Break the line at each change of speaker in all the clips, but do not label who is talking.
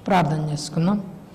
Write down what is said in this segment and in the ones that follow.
ప్రార్థన చేసుకుందాం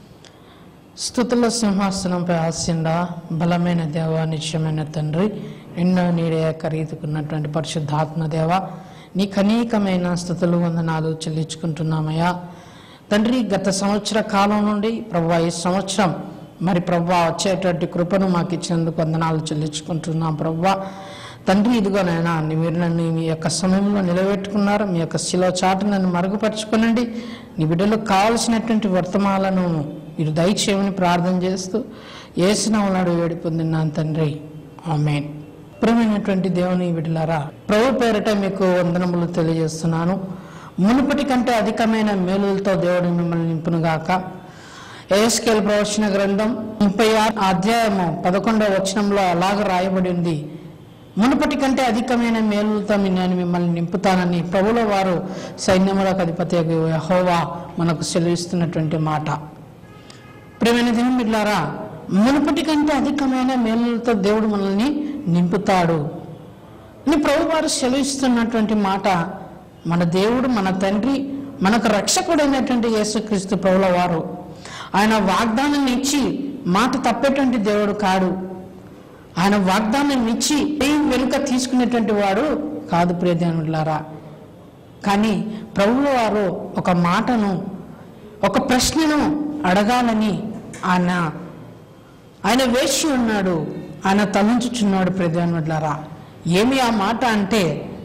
స్థుతుల సింహాసనంపై ఆస్యండ బలమైన దేవ నిత్యమైన తండ్రి ఎన్నో నీడే ఖరీదుకున్నటువంటి పరిశుద్ధాత్మ దేవ నీకు అనేకమైన స్థుతులు వందనాలు చెల్లించుకుంటున్నామయ్యా తండ్రి గత సంవత్సర కాలం నుండి ప్రభా ఈ సంవత్సరం మరి ప్రభా వచ్చేటువంటి కృపను మాకు ఇచ్చినందుకు వందనాలు చెల్లించుకుంటున్నాం ప్రభా తండ్రి ఇదిగోనైనా మీరు నన్ను మీ యొక్క సమయంలో నిలబెట్టుకున్నారు మీ యొక్క శిలో చాటు నన్ను మరుగుపరుచుకునండి నీ బిడ్డలకు కావలసినటువంటి వర్తమాలను మీరు దయచేయమని ప్రార్థన చేస్తూ ఏసునామలాడు వేడి పొందినాను తండ్రి ఆమెన్ ప్రియమైనటువంటి దేవుని బిడ్డలారా ప్రభు పేరిట మీకు వందనములు తెలియజేస్తున్నాను మునుపటి కంటే అధికమైన మేలులతో దేవుడు మిమ్మల్ని నింపునుగాక ఏఎస్కేల్ ప్రవచన గ్రంథం ముప్పై ఆరు అధ్యాయము పదకొండవ వచనంలో అలాగ రాయబడి ఉంది మునుపటి కంటే అధికమైన మేలులతో మీ- నేను మిమ్మల్ని నింపుతానని ప్రభుల వారు సైన్యములకు అధిపతి యెహోవా మనకు సెలవిస్తున్నటువంటి మాట ప్రేమైన దేవుని బిడ్డలారా మునుపటి కంటే అధికమైన మేలులతో దేవుడు మనల్ని నింపుతాడు అని ప్రభు వారు సెలవిస్తున్నటువంటి మాట మన దేవుడు మన తండ్రి మనకు రక్షకుడైనటువంటి యేసుక్రీస్తు ప్రభుల వారు ఆయన వాగ్దానం ఇచ్చి మాట తప్పేటువంటి దేవుడు కాడు ఆయన వాగ్దానం ఇచ్చి ఏం వెనుక తీసుకునేటువంటి వాడు కాదు ప్రియదేవులారా కానీ ప్రభువుల వారు ఒక మాటను ఒక ప్రశ్నను అడగాలని ఆయన ఆయన వేసి ఉన్నాడు ఆయన తలంచుచున్నాడు ప్రధానులారా ఏమి ఆ మాట అంటే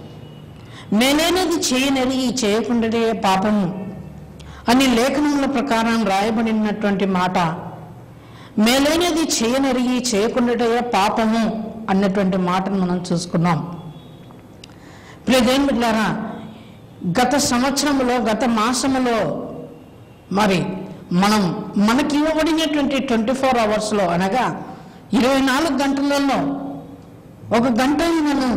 నేనేనది చేయనెరిగి చేయకుండానే పాపము అని లేఖనముల ప్రకారం రాయబడినటువంటి మాట మేలైనది చేయనరిగి చేయకుండాటే పాపము అన్నటువంటి మాటను మనం చూసుకున్నాం ప్రియదేని బిడ్డారా గత సంవత్సరంలో గత మాసములో మరి మనం మనకి ఇవ్వబడినటువంటి ట్వంటీ ఫోర్ అవర్స్లో అనగా ఇరవై నాలుగు గంటలలో ఒక గంట మనం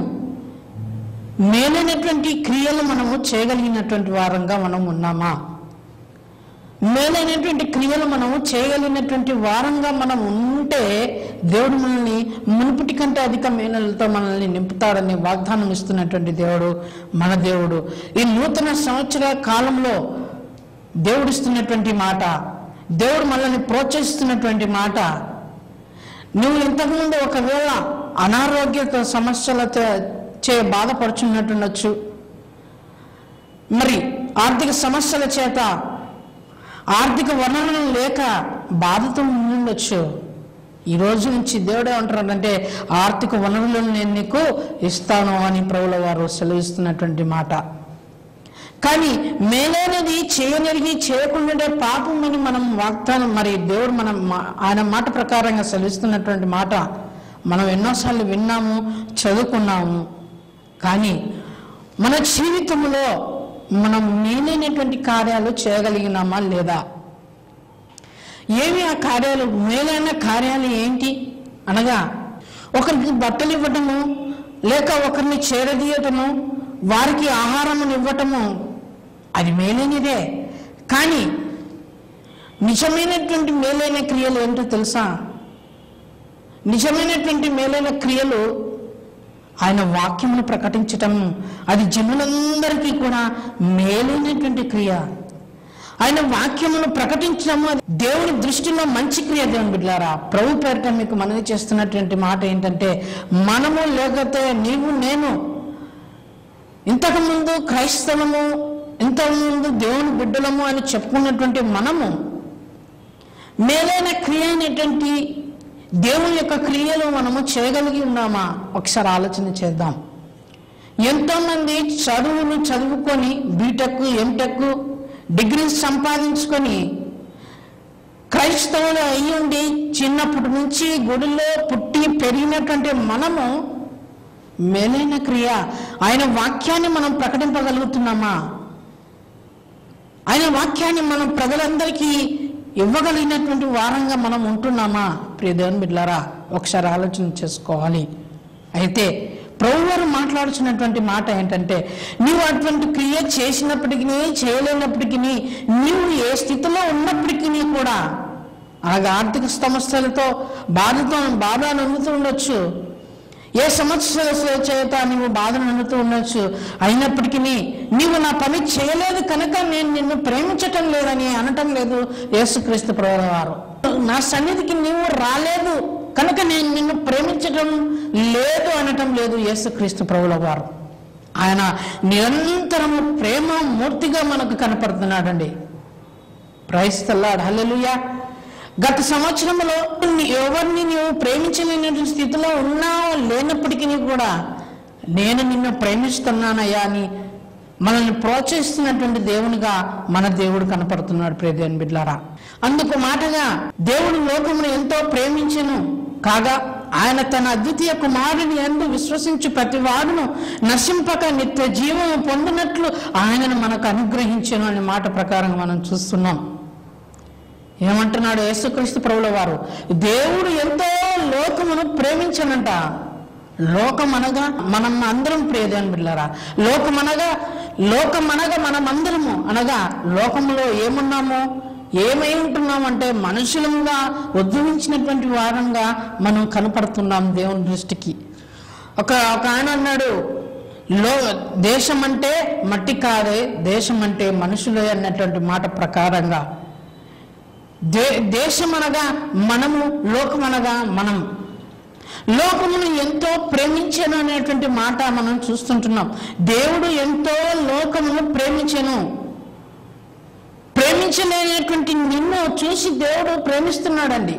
మేలైనటువంటి క్రియలు మనము చేయగలిగినటువంటి వారంగా మనం ఉన్నామా మేలైనటువంటి క్రియలు మనము చేయగలిగినటువంటి వారంగా మనం ఉంటే దేవుడు మనల్ని మునుపటి కంటే అధిక మేనలతో మనల్ని నింపుతాడని వాగ్దానం ఇస్తున్నటువంటి దేవుడు మన దేవుడు ఈ నూతన సంవత్సర కాలంలో దేవుడు ఇస్తున్నటువంటి మాట దేవుడు మనల్ని ప్రోత్సహిస్తున్నటువంటి మాట నువ్వు ఇంతకుముందు ఒకవేళ అనారోగ్య సమస్యలతో చే బాధపడుచున్నట్టుండొచ్చు మరి ఆర్థిక సమస్యల చేత ఆర్థిక వనరులు లేక బాధతో ఉండొచ్చు ఈ రోజు నుంచి దేవుడే అంటున్నాడంటే ఆర్థిక వనరులను నేను నీకు ఇస్తాను అని ప్రభుల వారు సెలవిస్తున్నటువంటి మాట కానీ మేలైనది చేయనరిగి చేయకుండా పాపం అని మనం వాగ్దానం మరి దేవుడు మనం మా- ఆయన మాట ప్రకారంగా సెలవిస్తున్నటువంటి మాట మనం ఎన్నోసార్లు విన్నాము చదువుకున్నాము కానీ మన జీవితంలో మనం మేలైనటువంటి కార్యాలు చేయగలిగినామా లేదా ఏమి ఆ కార్యాలు మేలైన కార్యాలు ఏంటి అనగా ఒకరికి బట్టలు ఇవ్వటము లేక ఒకరిని చేరదీయటము వారికి ఆహారమును ఇవ్వటము అది మేలైనదే కానీ నిజమైనటువంటి మేలైన క్రియలు ఏంటో తెలుసా నిజమైనటువంటి మేలైన క్రియలు ఆయన వాక్యమును ప్రకటించటం అది జనులందరికీ కూడా మేలైనటువంటి క్రియ ఆయన వాక్యమును ప్రకటించడం అది దేవుని దృష్టిలో మంచి క్రియ దేవుని బిడ్డారా ప్రభు పేరిట మీకు మనవి చేస్తున్నటువంటి మాట ఏంటంటే మనము లేకపోతే నీవు నేను ఇంతకుముందు క్రైస్తవము ఇంతకుముందు దేవుని బిడ్డలము అని చెప్పుకున్నటువంటి మనము మేలైన క్రియ అయినటువంటి దేవుని యొక్క క్రియలు మనము చేయగలిగి ఉన్నామా ఒకసారి ఆలోచన చేద్దాం ఎంతోమంది చదువులు చదువుకొని బీటెక్ ఎంటెక్ డిగ్రీ సంపాదించుకొని క్రైస్తవులు అయ్యుండి చిన్నప్పటి నుంచి గుడిలో పుట్టి పెరిగినటువంటి మనము మేలైన క్రియ ఆయన వాక్యాన్ని మనం ప్రకటింపగలుగుతున్నామా ఆయన వాక్యాన్ని మనం ప్రజలందరికీ ఇవ్వగలిగినటువంటి వారంగా మనం ఉంటున్నామా ప్రియ దేవుని బిడ్డలారా ఒకసారి ఆలోచన చేసుకోవాలి అయితే ప్రభువారు మాట్లాడుతున్నటువంటి మాట ఏంటంటే నీవు అటువంటి క్రియ చేసినప్పటికీ చేయలేనప్పటికీ నీవు ఏ స్థితిలో ఉన్నప్పటికీ కూడా అలాగే ఆర్థిక సమస్యలతో బాధతో బాధ నమ్ముతూ ఉండొచ్చు ఏ సమస్యల చేత నీవు బాధను అందుతూ ఉండొచ్చు అయినప్పటికీ నీవు నా పని చేయలేదు కనుక నేను నిన్ను ప్రేమించటం లేదని అనటం లేదు యేసుక్రీస్తు ప్రభుల వారు నా సన్నిధికి నీవు రాలేదు కనుక నేను నిన్ను ప్రేమించటం లేదు అనటం లేదు యేసుక్రీస్తు ప్రభుల వారు ఆయన నిరంతరము ప్రేమ మూర్తిగా మనకు కనపడుతున్నాడండి ప్రైస్తల్లాడు హల్లెలూయా గత సంవత్సరంలో నీ- ఎవరిని నీవు ప్రేమించలేనటువంటి స్థితిలో ఉన్నావో లేనప్పటికీ కూడా నేను నిన్ను ప్రేమిస్తున్నానయ్యా అని మనల్ని ప్రోత్సహిస్తున్నటువంటి దేవునిగా మన దేవుడు కనపడుతున్నాడు ప్రేదేవన్ బిడ్లారా అందుకు మాటగా దేవుడు లోకమును ఎంతో ప్రేమించెను కాగా ఆయన తన అద్వితీయ కుమారుని ఎందు విశ్వసించి ప్రతి వాడును నశింపక నిత్య జీవము పొందినట్లు ఆయనను మనకు అనుగ్రహించను అనే మాట ప్రకారం మనం చూస్తున్నాం ఏమంటున్నాడు యేసుక్రీస్తు ప్రభుల వారు దేవుడు ఎంతో లోకమును ప్రేమించనంట లోకమనగా మనం అందరం ప్రియదేవన్ బిడ్డలారా లోకమనగా లోకమనగా మనం అందరము అనగా లోకములో ఏమున్నామో ఏమై ఉంటున్నామంటే మనుషులంగా ఉద్భవించినటువంటి వారంగా మనం కనపడుతున్నాం దేవుని దృష్టికి ఒక ఒక ఆయన అన్నాడు లో దేశం అంటే మట్టి కాదే దేశం అంటే మనుషులే అన్నటువంటి మాట ప్రకారంగా దే దేశమనగా మనము లోకమనగా మనం లోకమును ఎంతో ప్రేమించను అనేటువంటి మాట మనం చూస్తుంటున్నాం దేవుడు ఎంతో లోకమును ప్రేమించను ప్రేమించలేనటువంటి నిన్ను చూసి దేవుడు ప్రేమిస్తున్నాడండి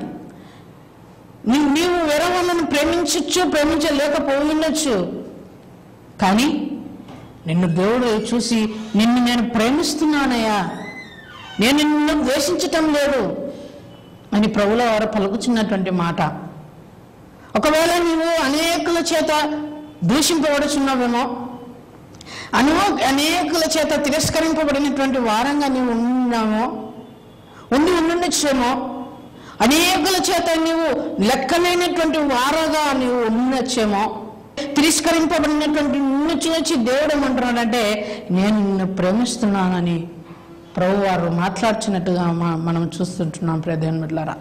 నీ- నీవు వేరే వాళ్ళని ప్రేమించచ్చు ప్రేమించలేకపోయిండొచ్చు కానీ నిన్ను దేవుడు చూసి నిన్ను నేను ప్రేమిస్తున్నానయ్యా నేను నిన్ను ద్వేషించటం లేదు అని ప్రభుల వారు పలుకుచున్నటువంటి మాట ఒకవేళ నీవు అనేకుల చేత దూషింపబడుచున్నావేమో అను అనేకుల చేత తిరస్కరింపబడినటువంటి వారంగా నీవు ఉన్నామో ఉండి ఉండుండొచ్చేమో అనేకుల చేత నీవు లెక్కలేనటువంటి వారగా నీవు ఉండొచ్చేమో తిరస్కరింపబడినటువంటి నిన్ను చూచి దేవుడు ఏమంటున్నాడంటే నేను నిన్ను ప్రేమిస్తున్నానని ప్రభు వారు మాట్లాడుచున్నట్టుగా మ- మనం చూస్తుంటున్నాం ప్రదేన్మిట్లారా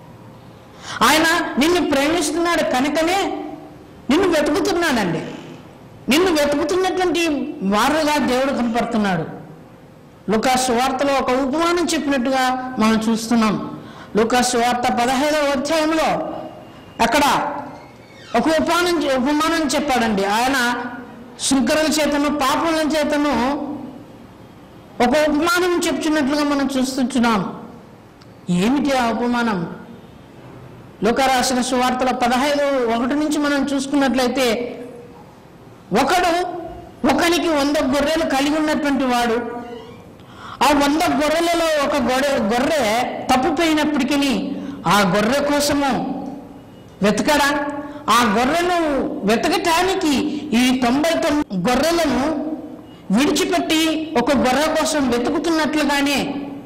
ఆయన నిన్ను ప్రేమిస్తున్నాడు కనుకనే నిన్ను వెతుకుతున్నాడండి నిన్ను వెతుకుతున్నటువంటి వారుగా దేవుడు కనపడుతున్నాడు లుకాసు వార్తలో ఒక ఉపమానం చెప్పినట్టుగా మనం చూస్తున్నాం లుకాసు వార్త పదహైదవ అధ్యాయంలో అక్కడ ఒక ఉపమానం ఉపమానం చెప్పాడండి ఆయన శుంకరుల చేతను పాపుల చేతను ఒక ఉపమానం చెప్తున్నట్లుగా మనం చూస్తున్నాం ఏమిటి ఆ ఉపమానం లోకరాసిన సువార్తల పదహైదు ఒకటి నుంచి మనం చూసుకున్నట్లయితే ఒకడు ఒకనికి వంద గొర్రెలు కలిగి ఉన్నటువంటి వాడు ఆ వంద గొర్రెలలో ఒక గొర్రె గొర్రె తప్పిపోయినప్పటికీ ఆ గొర్రె కోసము వెతకడా ఆ గొర్రెను వెతకటానికి ఈ తొంభై తొమ్మిది గొర్రెలను విడిచిపెట్టి ఒక గొర్రె కోసం వెతుకుతున్నట్లుగానే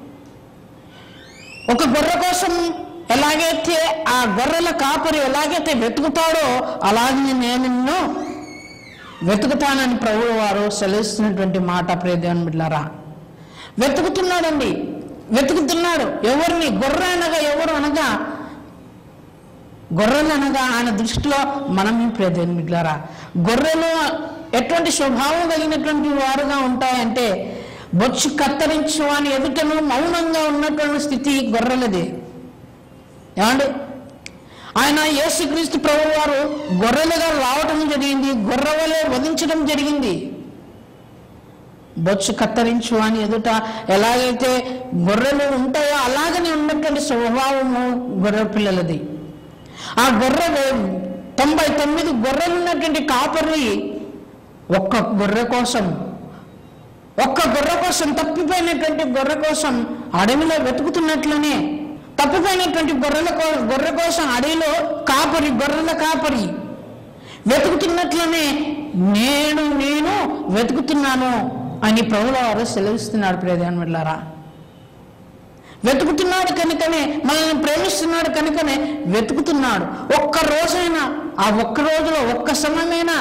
ఒక గొర్రె కోసం ఎలాగైతే ఆ గొర్రెల కాపరి ఎలాగైతే వెతుకుతాడో అలాగే నేను నిన్ను వెతుకుతానని ప్రభువు వారు సెలవిస్తున్నటువంటి మాట ప్రియదేవన్ బిడ్లారా వెతుకుతున్నాడండి వెతుకుతున్నాడు ఎవరిని గొర్రె అనగా ఎవరు అనగా గొర్రెలు అనగా ఆయన దృష్టిలో మనం ప్రియదేవన్ బిడ్లారా గొర్రెలు ఎటువంటి స్వభావం కలిగినటువంటి వారుగా ఉంటాయంటే బొచ్చు కత్తరించు అని ఎదుటను మౌనంగా ఉన్నటువంటి స్థితి గొర్రెలది ఏమండి ఆయన యేసుక్రీస్తు ప్రభు వారు గొర్రెలుగా రావటం జరిగింది గొర్రె వలె వధించడం జరిగింది బొచ్చు కత్తరించు అని ఎదుట ఎలాగైతే గొర్రెలు ఉంటాయో అలాగనే ఉన్నటువంటి స్వభావము గొర్రె పిల్లలది ఆ గొర్రె తొంభై తొమ్మిది గొర్రెలు ఉన్నటువంటి కాపరి ఒక్క గొర్రె కోసం ఒక్క గొర్రె కోసం తప్పిపోయినటువంటి గొర్రె కోసం అడవిలో వెతుకుతున్నట్లనే తప్పిపోయినటువంటి గొర్రెల కో- గొర్రె కోసం అడవిలో కాపరి గొర్రెల కాపరి వెతుకుతున్నట్లనే నేను నేను వెతుకుతున్నాను అని ప్రభుల వారు సెలవిస్తున్నాడు ప్రియదేవన్లారా వెతుకుతున్నాడు కనుకనే మనల్ని ప్రేమిస్తున్నాడు కనుకనే వెతుకుతున్నాడు ఒక్క రోజైనా ఆ ఒక్క రోజులో ఒక్క సమయమైనా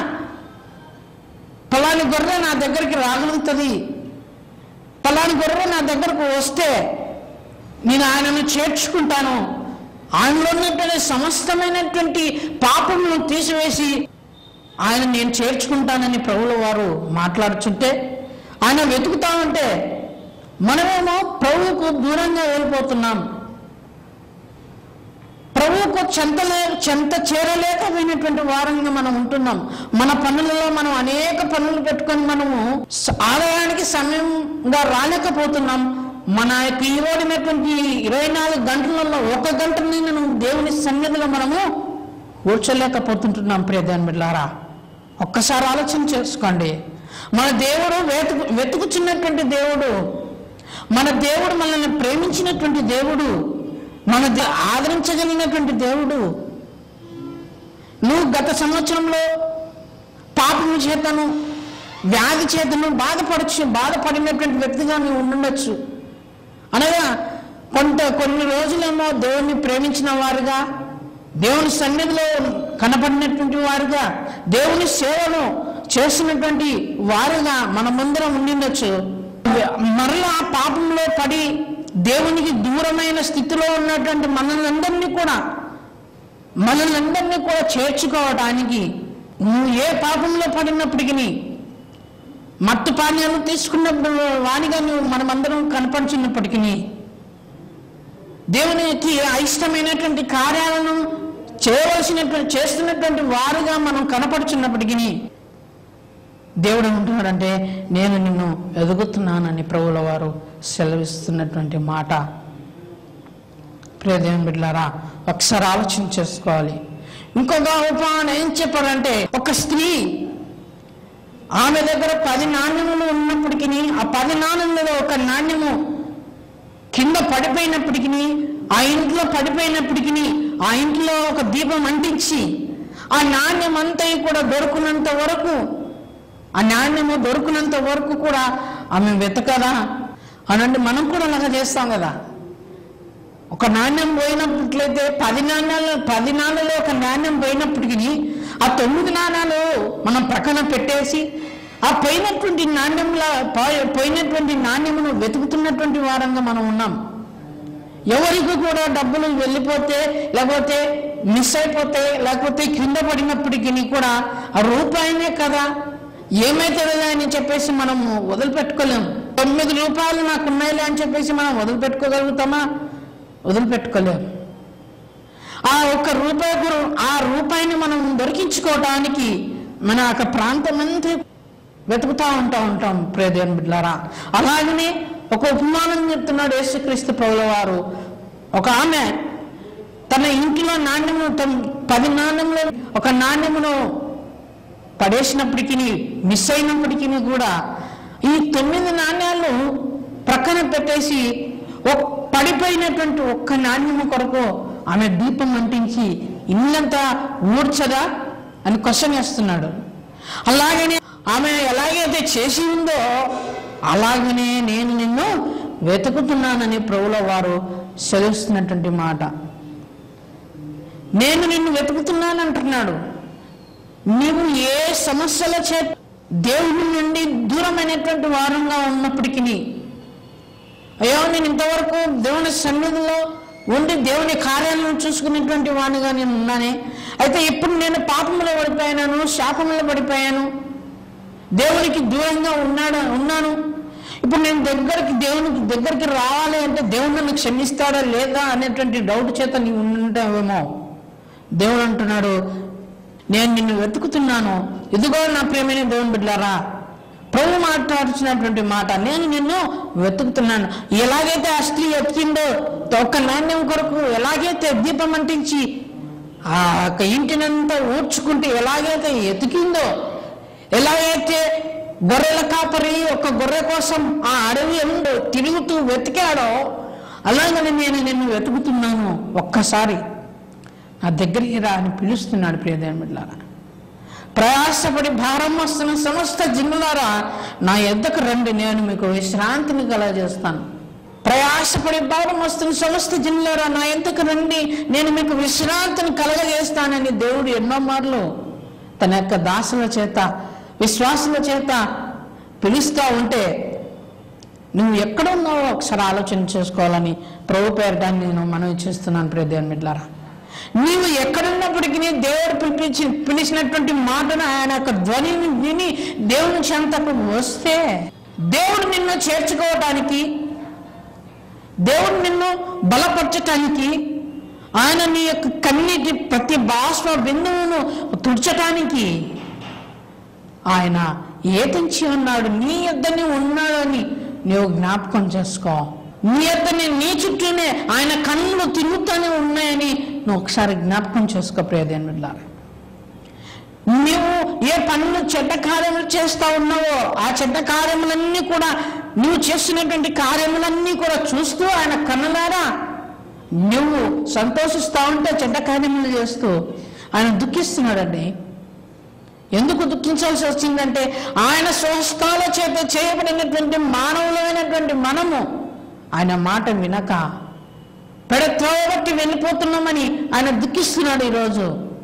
పలాని గొర్రె నా దగ్గరికి రాగలుగుతుంది పలాని గొర్రె నా దగ్గరకు వస్తే నేను ఆయనను చేర్చుకుంటాను ఆయనలో ఉన్నటువంటి సమస్తమైనటువంటి పాపమును తీసివేసి ఆయన నేను చేర్చుకుంటానని ప్రభుల వారు మాట్లాడుచుంటే ఆయన వెతుకుతా ఉంటే మనమేమో ప్రభువుకు దూరంగా వెళ్ళిపోతున్నాం ప్రభువుకు చెంతలే చెంత చేరలేకపోయినటువంటి వారంగా మనం ఉంటున్నాం మన పనులలో మనం అనేక పనులు పెట్టుకొని మనము స- ఆలయానికి సమయంగా రాలేకపోతున్నాం మన యొక్క ఈరోడినటువంటి ఇరవై నాలుగు గంటలలో ఒక గంటని మనం దేవుని సన్నిధిలో మనము కూర్చోలేకపోతుంటున్నాం ప్రియదాని బిడ్డారా ఒక్కసారి ఆలోచన చేసుకోండి మన దేవుడు వెతుకు వెతుకుచున్నటువంటి దేవుడు మన దేవుడు మనల్ని ప్రేమించినటువంటి దేవుడు మన దే- ఆదరించగలిగినటువంటి దేవుడు నువ్వు గత సంవత్సరంలో పాపము చేతను వ్యాధి చేతను బాధపడచ్చు బాధపడినటువంటి వ్యక్తిగా నువ్వు ఉండుండొచ్చు అనగా కొంత కొన్ని రోజులేమో దేవుణ్ణి ప్రేమించిన వారుగా దేవుని సన్నిధిలో కనపడినటువంటి వారుగా దేవుని సేవను చేస్తున్నటువంటి వారుగా మనమందరం ఉండిండొచ్చు మరలా ఆ పాపంలో పడి దేవునికి దూరమైన స్థితిలో ఉన్నటువంటి మనల్ని కూడా మనల్ని కూడా చేర్చుకోవటానికి నువ్వు ఏ పాపంలో పడినప్పటికీ మత్తు పానీయాలు తీసుకున్నప్పుడు వానిగా నువ్వు మనమందరం కనపడుచున్నప్పటికీ దేవునికి అయిష్టమైనటువంటి కార్యాలను చేయవలసినటువంటి చేస్తున్నటువంటి వారుగా మనం కనపడుచున్నప్పటికీ దేవుడు ఏమంటున్నాడంటే నేను నిన్ను ఎదుగుతున్నానని ప్రభుల వారు సెలవిస్తున్నటువంటి మాట ప్రియదేవం బిడ్లారా ఒకసారి ఆలోచన చేసుకోవాలి ఇంకొక ఉపాయం ఏం చెప్పారంటే ఒక స్త్రీ ఆమె దగ్గర పది నాణ్యములు ఉన్నప్పటికీ ఆ పది నాణ్యములలో ఒక నాణ్యము కింద పడిపోయినప్పటికీ ఆ ఇంట్లో పడిపోయినప్పటికీ ఆ ఇంట్లో ఒక దీపం అంటించి ఆ నాణ్యం అంతా కూడా దొరుకునంత వరకు ఆ నాణ్యము దొరుకునంత వరకు కూడా ఆమె వెతకదా అనండి మనం కూడా అలాగా చేస్తాం కదా ఒక నాణ్యం పోయినట్లయితే పది నాణ్యాలు పది నాణ్యాలు ఒక నాణ్యం పోయినప్పటికీ ఆ తొమ్మిది నాణ్యాలు మనం ప్రక్కన పెట్టేసి ఆ పోయినటువంటి నాణ్యంలా పోయి- పోయినటువంటి నాణ్యమును వెతుకుతున్నటువంటి వారంగా మనం ఉన్నాం ఎవరికి కూడా డబ్బులు వెళ్ళిపోతే లేకపోతే మిస్ అయిపోతే లేకపోతే కింద పడినప్పటికీ కూడా ఆ రూపాయినే కదా ఏమైతుందిలే అని చెప్పేసి మనం వదిలిపెట్టుకోలేం తొమ్మిది రూపాయలు నాకు ఉన్నాయిలే అని చెప్పేసి మనం వదిలిపెట్టుకోగలుగుతామా వదిలిపెట్టుకోలేం ఆ ఒక్క రూపాయి గు- ఆ రూపాయిని మనం దొరికించుకోవటానికి మన యొక్క ప్రాంతం అంతా వెతుకుతా ఉంటా ఉంటాం ప్రియదేవన్ బిడ్లారా అలాగనే ఒక ఉపమానం చెప్తున్నాడు యేసుక్రీస్తు ప్రభుల వారు ఒక ఆమె తన ఇంటిలో నాణ్యమును తన- పది నాణ్యములు ఒక నాణ్యమును పడేసినప్పటికీ మిస్ అయినప్పటికీ కూడా ఈ తొమ్మిది నాణ్యాలు ప్రక్కన పెట్టేసి ఒక్- పడిపోయినటువంటి ఒక్క నాణ్యము కొరకు ఆమె దీపం అంటించి ఇల్లంతా ఊడ్చదా అని క్వశ్చన్ వేస్తున్నాడు అలాగనే ఆమె ఎలాగైతే చేసి ఉందో అలాగనే నేను నిన్ను వెతుకుతున్నానని ప్రభుల వారు సెలవుస్తున్నటువంటి మాట నేను నిన్ను వెతుకుతున్నాను అంటున్నాడు నీవు ఏ సమస్యల చే దేవుని నుండి దూరమైనటువంటి వారంగా ఉన్నప్పటికీ అయ్యో నేను ఇంతవరకు దేవుని సన్నిధిలో ఉండి దేవుని కార్యాలను చూసుకునేటువంటి వాడిగా నేను ఉన్నానే అయితే ఇప్పుడు నేను పాపంలో పడిపోయాను శాపంలో పడిపోయాను దేవునికి దూరంగా ఉన్నాడు ఉన్నాను ఇప్పుడు నేను దగ్గరికి దేవునికి దగ్గరికి రావాలి అంటే దేవుడు నన్ను క్షమిస్తాడా లేదా అనేటువంటి డౌట్ చేత నీవు ఉంటావేమో దేవుడు అంటున్నాడు నేను నిన్ను వెతుకుతున్నాను ఇదిగో నా ప్రేమైన దేవుని బిడ్డారా ప్రభు మాట్లాడుతున్నటువంటి మాట నేను నిన్ను వెతుకుతున్నాను ఎలాగైతే ఆ స్త్రీ ఎత్తిందో ఒక్క నాణ్యం కొరకు ఎలాగైతే దీపం అంటించి ఆ యొక్క ఇంటినంతా ఊడ్చుకుంటూ ఎలాగైతే ఎతికిందో ఎలాగైతే గొర్రెల కాపరి ఒక గొర్రె కోసం ఆ అడవి ఎందు తిరుగుతూ వెతికాడో అలాగని నేను నిన్ను వెతుకుతున్నాను ఒక్కసారి నా దగ్గరికి రా అని పిలుస్తున్నాడు ప్రియదేవుని బిడ్డలారా ప్రయాసపడి భారం వస్తున్న సమస్త జిన్నులారా నా ఎద్దకు రండి నేను మీకు విశ్రాంతిని కలగజేస్తాను ప్రయాసపడి భారం వస్తున్న సమస్త జిన్నులారా నా ఎద్దకు రండి నేను మీకు విశ్రాంతిని కలగజేస్తానని దేవుడు ఎన్నో మార్లు తన యొక్క దాసుల చేత విశ్వాసుల చేత పిలుస్తూ ఉంటే నువ్వు ఎక్కడ ఉన్నావో ఒకసారి ఆలోచన చేసుకోవాలని ప్రభు పేరట నేను మనవి చేస్తున్నాను ప్రియదేవన్ మిట్లారా నీవు ఎక్కడున్నప్పటికీ దేవుడు పిలిపి పిలిచి పిలిచినటువంటి మాటను ఆయన యొక్క ధ్వనిని విని దేవుని చెంతకు వస్తే దేవుడు నిన్ను చేర్చుకోవటానికి దేవుడు నిన్ను బలపరచటానికి ఆయన నీ యొక్క కన్నీటి ప్రతి బాష్ప బిందువును తుడ్చటానికి ఆయన ఏతించి ఉన్నాడు నీ యొద్దనే ఉన్నాడని నీవు జ్ఞాపకం చేసుకో నీ యొద్దనే నీ చుట్టూనే ఆయన కన్నులు తిరుగుతూనే ఉన్నాయని నువ్వు ఒకసారి జ్ఞాపకం చేసుకో ప్రియదేనులారా నువ్వు ఏ పనులు చెడ్డ కార్యములు చేస్తా ఉన్నావో ఆ చెడ్డ కార్యములన్నీ కూడా నువ్వు చేస్తున్నటువంటి కార్యములన్నీ కూడా చూస్తూ ఆయన కన్నులారా నువ్వు సంతోషిస్తా ఉంటే చెడ్డ కార్యములు చేస్తూ ఆయన దుఃఖిస్తున్నాడండి ఎందుకు దుఃఖించాల్సి వచ్చిందంటే ఆయన స్వస్థాల చేత చేయబడినటువంటి మానవులైనటువంటి మనము ఆయన మాట వినక పెడత్రోవ బట్టి వెళ్ళిపోతున్నామని ఆయన దుఃఖిస్తున్నాడు ఈరోజు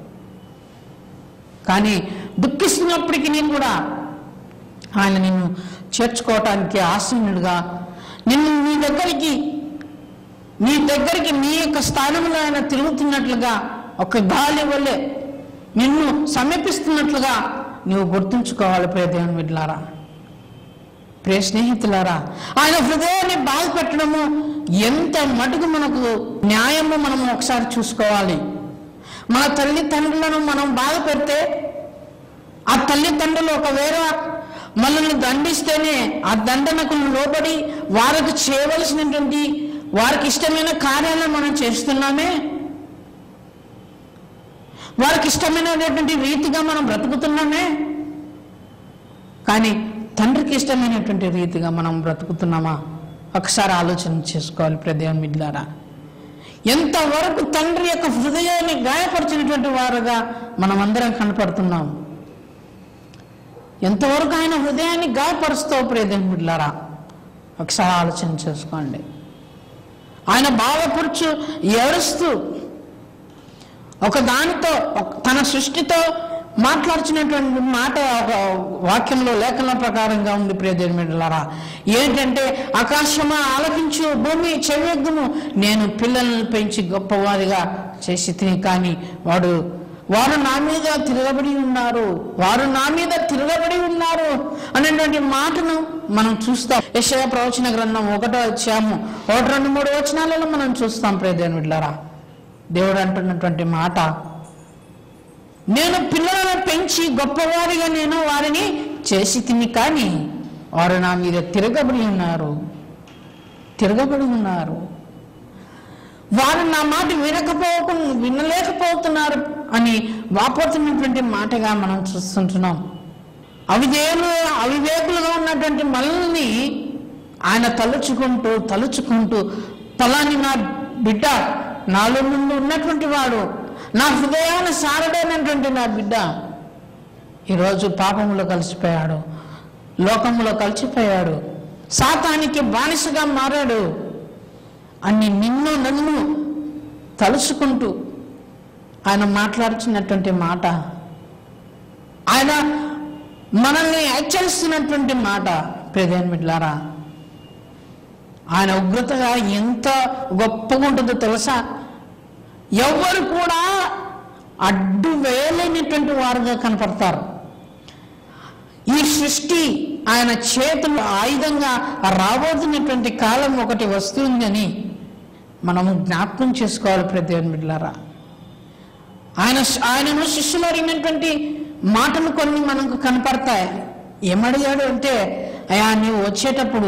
కానీ దుఃఖిస్తున్నప్పటికీ కూడా ఆయన నిన్ను చేర్చుకోవటానికి ఆసీనుడుగా నిన్ను నీ దగ్గరికి నీ దగ్గరికి నీ యొక్క స్థానంలో ఆయన తిరుగుతున్నట్లుగా ఒక గాలి వల్లే నిన్ను సమీపిస్తున్నట్లుగా నువ్వు గుర్తుంచుకోవాలి ప్రియ దేవుని బిడ్డలారా ప్రియ స్నేహితులారా ఆయన హృదయాన్ని బాధపెట్టడము ఎంత మటుకు మనకు న్యాయమో మనం ఒకసారి చూసుకోవాలి మన తల్లిదండ్రులను మనం బాధ పెడితే ఆ తల్లిదండ్రులు ఒకవేళ మనల్ని దండిస్తేనే ఆ దండనకు లోబడి వారికి చేయవలసినటువంటి వారికి ఇష్టమైన కార్యాలను మనం చేస్తున్నామే వారికి ఇష్టమైనటువంటి రీతిగా మనం బ్రతుకుతున్నామే కానీ తండ్రికి ఇష్టమైనటువంటి రీతిగా మనం బ్రతుకుతున్నామా ఒకసారి ఆలోచన చేసుకోవాలి ప్రదేవం మిడ్లారా ఎంతవరకు తండ్రి యొక్క హృదయాన్ని గాయపరిచినటువంటి వారుగా మనం అందరం కనపడుతున్నాం ఎంతవరకు ఆయన హృదయాన్ని గాయపరుస్తావు ప్రియదేవం మిడ్లారా ఒకసారి ఆలోచన చేసుకోండి ఆయన బాధపరుచు ఏడుస్తూ ఒక దానితో ఒక- తన సృష్టితో మాట్లాడుచున్నటువంటి మాట ఒక వాక్యంలో లేఖన ప్రకారంగా ఉంది ప్రియదేమిలారా ఏంటంటే ఆకాశమా ఆలకించు భూమి చెవియగ్గుము నేను పిల్లలను పెంచి గొప్పవారిగా చేసి తిని కానీ వాడు వారు నా మీద తిరగబడి ఉన్నారు వారు నా మీద తిరగబడి ఉన్నారు అనేటువంటి మాటను మనం చూస్తాం యశయ ప్రవచన గ్రంథం ఒకటో వచ్చాము ఒకటి రెండు మూడు వచనాలలో మనం చూస్తాం ప్రియదేవుని బిడ్డలారా దేవుడు అంటున్నటువంటి మాట నేను పిల్లలను పెంచి గొప్పవారిగా నేను వారిని చేసి తిని కానీ వారు నా మీద తిరగబడి ఉన్నారు తిరగబడి ఉన్నారు వారు నా మాట వినకపోక వినలేకపోతున్నారు అని వాపోతున్నటువంటి మాటగా మనం చూస్తుంటున్నాం అవిధేయులు అవివేకులుగా ఉన్నటువంటి మనల్ని ఆయన తలుచుకుంటూ తలుచుకుంటూ పలాని నా బిడ్డ నాలో నుండి ఉన్నటువంటి వాడు నా హృదయాన్ని సారడైనటువంటి నా బిడ్డ ఈరోజు పాపంలో కలిసిపోయాడు లోకంలో కలిసిపోయాడు సాతానికి బానిసగా మారాడు అని నిన్ను నన్ను తలుచుకుంటూ ఆయన మాట్లాడుతున్నటువంటి మాట ఆయన మనల్ని హెచ్చరిస్తున్నటువంటి మాట ప్రధాని బిడ్లారా ఆయన ఉగ్రతగా ఎంత గొప్పగా ఉంటుందో తెలుసా ఎవరు కూడా అడ్డు వేయలేనటువంటి వారుగా కనపడతారు ఈ సృష్టి ఆయన చేతులు ఆయుధంగా రాబోతున్నటువంటి కాలం ఒకటి వస్తుందని మనము జ్ఞాపకం చేసుకోవాలి ప్రతి బిడ్డలారా ఆయన ఆయనను శిష్యులు అడిగినటువంటి మాటలు కొన్ని మనకు కనపడతాయి ఏమడిగాడు అంటే అయా నీవు వచ్చేటప్పుడు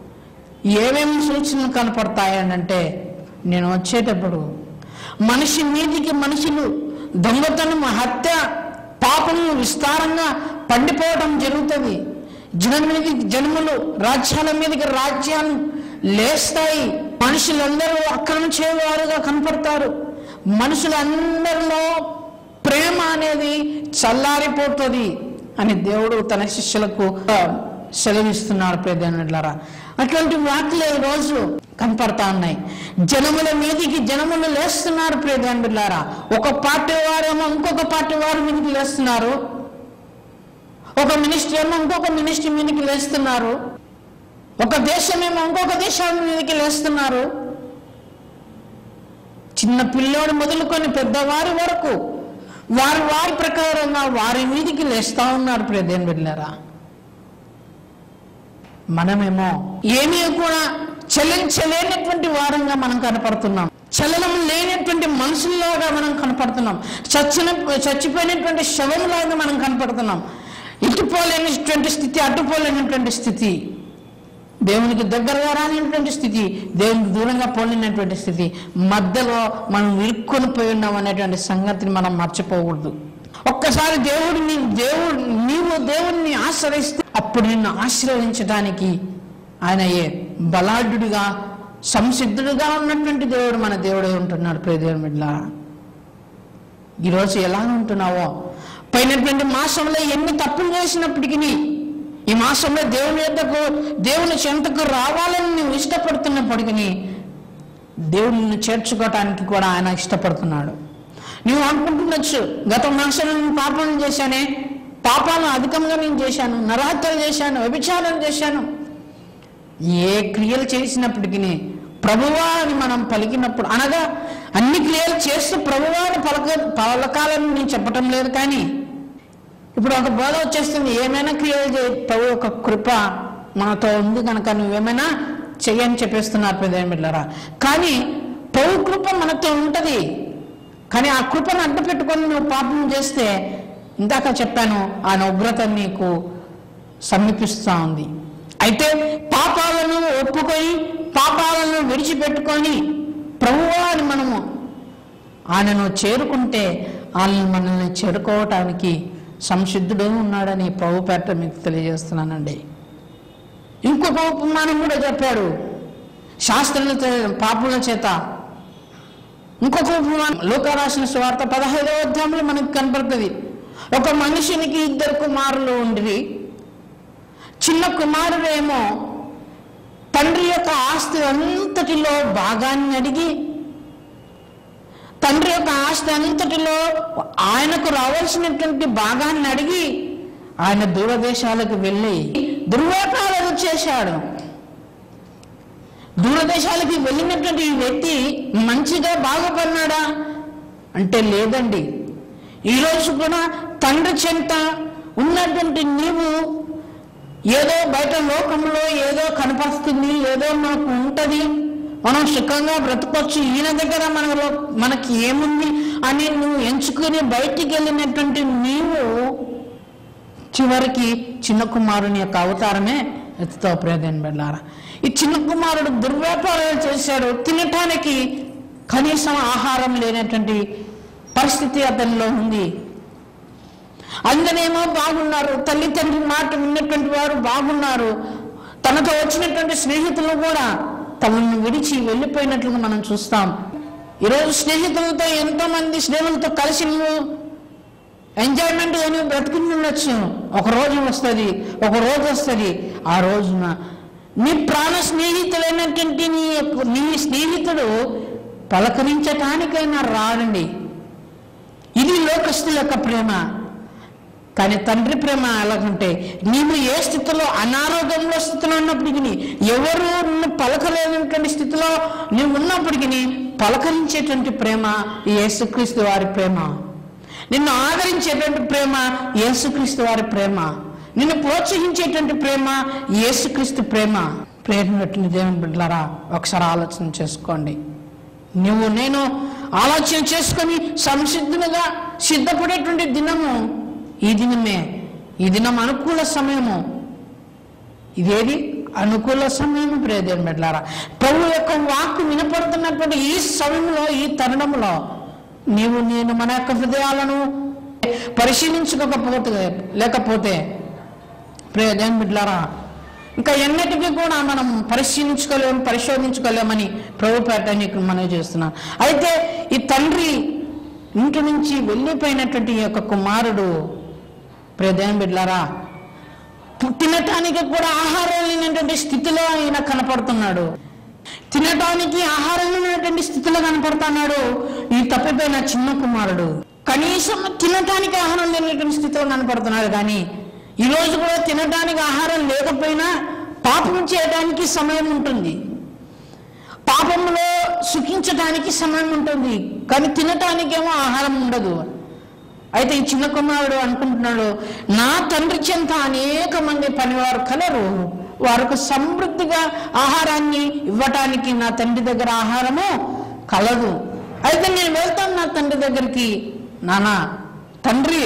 ఏమేమి సూచనలు కనపడతాయని అంటే నేను వచ్చేటప్పుడు మనిషి మీదికి మనుషులు దొంగతనం హత్య పాపము విస్తారంగా పండిపోవడం జరుగుతుంది జనం మీదకి జనములు రాజ్యాల మీదకి రాజ్యాలు లేస్తాయి మనుషులందరూ అక్రమ చేయవారుగా కనపడతారు మనుషులందరిలో ప్రేమ అనేది చల్లారిపోతుంది అని దేవుడు తన శిష్యులకు ఆ, సెలవిస్తున్నాడు ప్రధానులారా అటువంటి వార్తలు ఈ రోజు కనపడతా ఉన్నాయి జనముల మీదికి జనములు లేస్తున్నారు ప్రధానులారా ఒక పార్టీ వారేమో ఇంకొక పార్టీ వారి మీదకి లేస్తున్నారు ఒక మినిస్టర్ ఏమో ఇంకొక మినిస్టర్ మీదకి లేస్తున్నారు ఒక దేశమేమో ఇంకొక దేశం మీదకి లేస్తున్నారు చిన్న పిల్లోడు మొదలుకొని పెద్దవారి వరకు వారి వారి ప్రకారంగా వారి మీదికి లేస్తా ఉన్నారు ప్రియదేని బిడ్డారా మనమేమో ఏమీ కూడా చలించలేనటువంటి వారంగా మనం కనపడుతున్నాం చలనం లేనటువంటి మనుషుల్లాగా మనం కనపడుతున్నాం చచ్చిన చచ్చిపోయినటువంటి శవంలాగా మనం కనపడుతున్నాం ఇటుపోలేనటువంటి స్థితి అటుపోలేనటువంటి స్థితి దేవునికి దగ్గరగా రానిటువంటి స్థితి దేవునికి దూరంగా పోలేనటువంటి స్థితి మధ్యలో మనం ఇరుక్కొని పోయి ఉన్నాం అనేటువంటి సంగతిని మనం మర్చిపోకూడదు ఒక్కసారి దేవుడిని దేవుడు నీవు దేవుడిని ఆశ్రయిస్తే అప్పుడు నిన్ను ఆశ్రయించడానికి ఆయన ఏ బలాఢ్యుడిగా సంసిద్ధుడుగా ఉన్నటువంటి దేవుడు మన దేవుడే ఉంటున్నాడు ప్రియదేవుని బిడ్డ ఈరోజు ఎలా ఉంటున్నావో పోయినటువంటి మాసంలో ఎన్ని తప్పులు చేసినప్పటికీ ఈ మాసంలో దేవుని యొద్దకు దేవుని చెంతకు రావాలని నువ్వు ఇష్టపడుతున్నప్పటికీ దేవుడిని చేర్చుకోవటానికి కూడా ఆయన ఇష్టపడుతున్నాడు నువ్వు అనుకుంటుండొచ్చు గత మాసంలో నేను పాపం చేశానే పాపాలు అధికంగా నేను చేశాను నరహత్యలు చేశాను వ్యభిచారం చేశాను ఏ క్రియలు చేసినప్పటికీ ప్రభువా అని మనం పలికినప్పుడు అనగా అన్ని క్రియలు చేస్తూ ప్రభువా అని పలక పలకాలని నేను చెప్పటం లేదు కానీ ఇప్పుడు ఒక బోధ వచ్చేస్తుంది ఏమైనా క్రియలు చేయి ప్రభు ఒక కృప మనతో ఉంది కనుక నువ్వేమైనా చెయ్యని చెప్పేస్తున్నారు ప్రదేశం బిడ్డరా కానీ ప్రభు కృప మనతో ఉంటది కానీ ఆ కృపను అడ్డు పెట్టుకొని నువ్వు పాపం చేస్తే ఇందాక చెప్పాను ఆయన ఉగ్రత నీకు సమీపిస్తూ ఉంది అయితే పాపాలను ఒప్పుకొని పాపాలను విడిచిపెట్టుకొని ప్రభువా అని మనము ఆయనను చేరుకుంటే ఆయన మనల్ని చేరుకోవటానికి సంసిద్ధుడు ఉన్నాడని ప్రభు పేట మీకు తెలియజేస్తున్నానండి ఇంకొక ఉపమానం కూడా చెప్పాడు శాస్త్రుల చే- పాపుల చేత ఇంకొక ఉపమానం లోక రాసిన స్వార్థ పదహైదవ అధ్యాయంలో మనకు కనపడుతుంది ఒక మనిషినికి ఇద్దరు కుమారులు ఉండిరి చిన్న కుమారుడేమో తండ్రి యొక్క ఆస్తి అంతటిలో భాగాన్ని అడిగి తండ్రి యొక్క ఆస్తి అంతటిలో ఆయనకు రావాల్సినటువంటి భాగాన్ని అడిగి ఆయన దూరదేశాలకు వెళ్ళి దుర్వ్యాపారాలు చేశాడు దూరదేశాలకి వెళ్ళినటువంటి ఈ వ్యక్తి మంచిగా బాగుపడినాడా అంటే లేదండి ఈరోజు కూడా తండ్రి చెంత ఉన్నటువంటి నీవు ఏదో బయట లోకంలో ఏదో కనపరుస్తుంది ఏదో మనకు ఉంటది మనం సుఖంగా బ్రతకొచ్చు ఈయన దగ్గర మనలో మనకి ఏముంది అని నువ్వు ఎంచుకుని బయటికి వెళ్ళినటువంటి నీవు చివరికి చిన్న కుమారుని యొక్క అవతారమే ఎత్తుతో ప్రేదని వెళ్ళారా ఈ చిన్న కుమారుడు దుర్వ్యాపారాలు చేశాడు తినటానికి కనీసం ఆహారం లేనటువంటి పరిస్థితి అతనిలో ఉంది అందరేమో బాగున్నారు తల్లి తండ్రి మాట విన్నటువంటి వారు బాగున్నారు తనతో వచ్చినటువంటి స్నేహితులు కూడా తమను విడిచి వెళ్ళిపోయినట్లుగా మనం చూస్తాం ఈరోజు స్నేహితులతో ఎంతో మంది స్నేహితులతో కలిసి నువ్వు ఎంజాయ్మెంట్ అని బ్రతికిండొచ్చు ఒక రోజు వస్తుంది ఒక రోజు వస్తుంది ఆ రోజున నీ ప్రాణ స్నేహితులైనటువంటి నీ యొక్క- నీ స్నేహితుడు పలకరించటానికైనా రాడండి ఇది లోకస్తుల యొక్క ప్రేమ కానీ తండ్రి ప్రేమ ఎలాగంటే నీవు ఏ స్థితిలో అనారోగ్యంలో స్థితిలో ఉన్నప్పటికీ ఎవరు నిన్ను పలకలేనటువంటి స్థితిలో నీవు ఉన్నప్పటికీ పలకరించేటువంటి ప్రేమ ఈ యేసుక్రీస్తు వారి ప్రేమ నిన్ను ఆదరించేటువంటి ప్రేమ యేసుక్రీస్తు వారి ప్రేమ నిన్ను ప్రోత్సహించేటువంటి ప్రేమ యేసుక్రీస్తు ప్రేమ ప్రేమ పెట్టిన దేవుని బిడ్డలారా ఒకసారి ఆలోచన చేసుకోండి నువ్వు నేను ఆలోచన చేసుకొని సంసిద్ధులుగా సిద్ధపడేటువంటి దినము ఈ దినమే ఈ దినం అనుకూల సమయము ఇదేది అనుకూల సమయం ప్రియదేవుని బిడ్డలారా ప్రభు యొక్క వాక్కు వినపడుతున్నటువంటి ఈ సమయంలో ఈ తరుణంలో నీవు నేను మన యొక్క హృదయాలను పరిశీలించుకోకపోతే లేకపోతే ప్రియదేవుని బిడ్డలారా ఇంకా ఎన్నటికీ కూడా మనం పరిశీలించుకోలేము పరిశోధించుకోలేమని ప్రభు పేట నీకు మనవి చేస్తున్నాను అయితే ఈ తండ్రి ఇంటి నుంచి వెళ్ళిపోయినటువంటి ఈ యొక్క కుమారుడు ప్రియదేవుని బిడ్డలారా తినటానికి కూడా ఆహారం లేనటువంటి స్థితిలో ఆయన కనపడుతున్నాడు తినటానికి ఆహారం లేనటువంటి స్థితిలో కనపడుతున్నాడు ఈ తప్పిపోయిన చిన్న కుమారుడు కనీసం తినటానికి ఆహారం లేనటువంటి స్థితిలో కనపడుతున్నాడు కానీ ఈ రోజు కూడా తినటానికి ఆహారం లేకపోయినా పాపం చేయడానికి సమయం ఉంటుంది పాపంలో సుఖించడానికి సమయం ఉంటుంది కానీ తినటానికేమో ఆహారం ఉండదు అయితే ఈ చిన్న కుమారుడు అనుకుంటున్నాడు నా తండ్రి చెంత అనేక మంది పనివారు కలరు వారికి సమృద్ధిగా ఆహారాన్ని ఇవ్వటానికి నా తండ్రి దగ్గర ఆహారము కలదు అయితే నేను వెళ్తాను నా తండ్రి దగ్గరికి నానా తండ్రి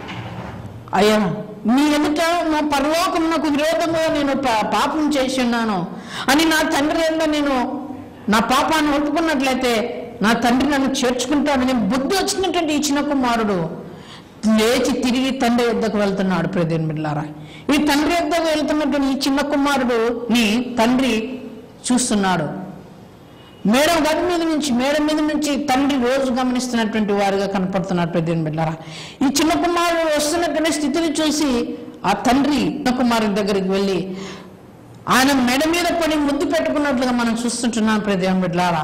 అయ్యా నీ ఎదుట నా పరలోకం నాకు విరోధంగా నేను పా- పాపం చేసి ఉన్నాను అని నా తండ్రి ఏందో నేను నా పాపాన్ని ఒప్పుకున్నట్లయితే నా తండ్రి నన్ను చేర్చుకుంటాడని బుద్ధి వచ్చినటువంటి ఈ చిన్న కుమారుడు లేచి తిరిగి తండ్రి యొద్దకు వెళ్తున్నాడు ప్రదేన్ బిడ్లారా ఈ తండ్రి యొద్దకు వెళ్తున్నటువంటి ఈ చిన్న కుమారుడు ని తండ్రి చూస్తున్నాడు మేడం గది మీద నుంచి మేడం మీద నుంచి తండ్రి రోజు గమనిస్తున్నటువంటి వారుగా కనపడుతున్నారు పెద్ద బిడ్డారా ఈ చిన్న కుమారుడు వస్తున్నటువంటి స్థితిని చూసి ఆ తండ్రి చిన్న కుమారుడి దగ్గరికి వెళ్ళి ఆయన మెడ మీద పడి ముద్దు పెట్టుకున్నట్లుగా మనం చూస్తుంటున్నాం ప్రదేం బిడ్డారా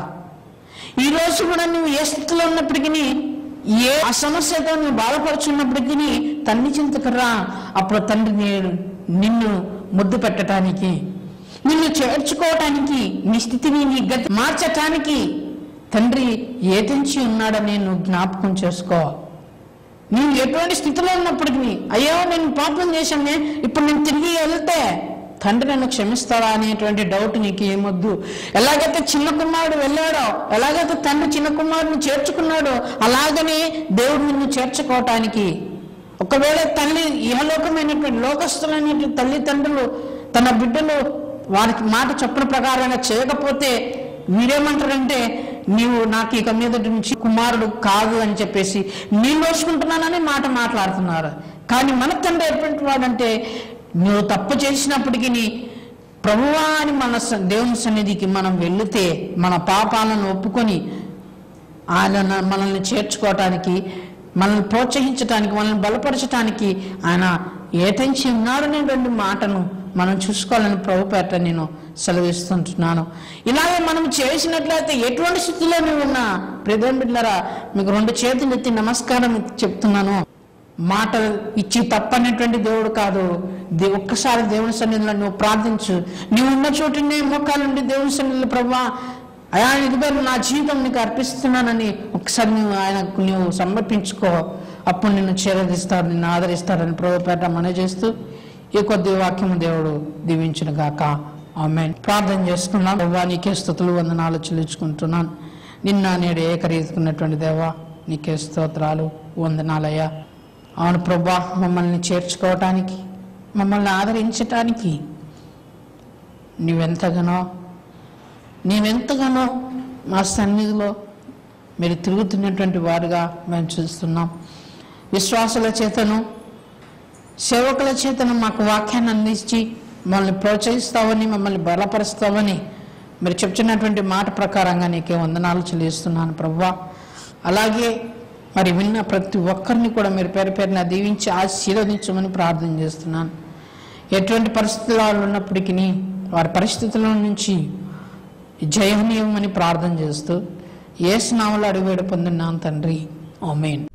ఈ రోజు కూడా నువ్వు ఏ స్థితిలో ఉన్నప్పటికీ ఏ ఆ సమస్యతో నువ్వు బాధపడుచున్నప్పటికీ తండ్రి చింతకు రా అప్పుడు తండ్రి నీ- నిన్ను ముద్దు పెట్టడానికి నిన్ను చేర్చుకోవటానికి నీ స్థితిని నీ గతి మార్చటానికి తండ్రి ఏతించి ఉన్నాడని నువ్వు జ్ఞాపకం చేసుకో నీవు ఎటువంటి స్థితిలో ఉన్నప్పటికీ అయ్యో నేను పాపం చేశానే ఇప్పుడు నేను తిరిగి వెళ్తే తండ్రి నన్ను క్షమిస్తాడా అనేటువంటి డౌట్ నీకు ఏమొద్దు ఎలాగైతే చిన్న కుమారుడు వెళ్ళాడో ఎలాగైతే తండ్రి చిన్న కుమారుడిని చేర్చుకున్నాడో అలాగనే దేవుడు నిన్ను చేర్చుకోవటానికి ఒకవేళ తల్లి ఇహలోకమైనటువంటి లోకస్తులైనటువంటి తల్లిదండ్రులు తన బిడ్డలు వారికి మాట చెప్పిన ప్రకారంగా చేయకపోతే మీరేమంటారంటే నీవు నాకు ఇక మీద నుంచి కుమారుడు కాదు అని చెప్పేసి నేను దోచుకుంటున్నానని మాట మాట్లాడుతున్నారు కానీ మన తండ్రి ఎటువంటి వాడంటే నువ్వు తప్పు చేసినప్పటికీ ప్రభువా అని మన స- దేవుని సన్నిధికి మనం వెళితే మన పాపాలను ఒప్పుకొని ఆయన న- మనల్ని చేర్చుకోవటానికి మనల్ని ప్రోత్సహించటానికి మనల్ని బలపరచటానికి ఆయన ఏతంచి ఉన్నాడనే రెండు మాటను మనం చూసుకోవాలని ప్రభుపేట నేను సెలవిస్తుంటున్నాను ఇలాగే మనం చేసినట్లయితే ఎటువంటి స్థితిలో నువ్వు ఉన్నా ప్రదేం బిడ్డలారా మీకు రెండు చేతులు ఎత్తి నమస్కారం చెప్తున్నాను మాట ఇచ్చి తప్పనేటువంటి దేవుడు కాదు దే- ఒక్కసారి దేవుని సన్నిధిలో నువ్వు ప్రార్థించు నువ్వు ఉన్న చోటునే మోకాల నుండి దేవుని సన్నిధిలో ప్రభా అయా ఇదిగో నా జీవితం నీకు అర్పిస్తున్నానని ఒకసారి నువ్వు ఆయనకు నువ్వు సమర్పించుకో అప్పుడు నిన్ను చేరదీస్తాడు నిన్ను ఆదరిస్తాడని ప్రభుపేట మన చేస్తూ ఈ కొద్ది వాక్యము దేవుడు దీవించిన గాక ఆమె ప్రార్థన చేసుకున్నాం దేవా నీకే స్థుతులు వందనాలు చెల్లించుకుంటున్నాను నిన్న నేడు ఏకరీతుకున్నటువంటి దేవా నీకే స్తోత్రాలు వందనాలయ్యా అవును ప్రభా మమ్మల్ని చేర్చుకోవటానికి మమ్మల్ని ఆదరించటానికి నీవెంతగానో నీవెంతగానో మా సన్నిధిలో మీరు తిరుగుతున్నటువంటి వారుగా మేము చూస్తున్నాం విశ్వాసుల చేతను సేవకుల చేతను మాకు వాక్యాన్ని అందించి మమ్మల్ని ప్రోత్సహిస్తావని మమ్మల్ని బలపరుస్తావని మీరు చెప్తున్నటువంటి మాట ప్రకారంగా నీకే వందనాలు చెల్లిస్తున్నాను ప్రవ్వా అలాగే మరి విన్న ప్రతి ఒక్కరిని కూడా మీరు పేరు పేరున దీవించి ఆశీర్వదించమని ప్రార్థన చేస్తున్నాను ఎటువంటి పరిస్థితుల్లో వాళ్ళు ఉన్నప్పటికీ వారి పరిస్థితుల నుంచి జయనీయమని ప్రార్థన చేస్తూ ఏ స్నామలు అడివేడు పొందున్నాను తండ్రి ఆమెన్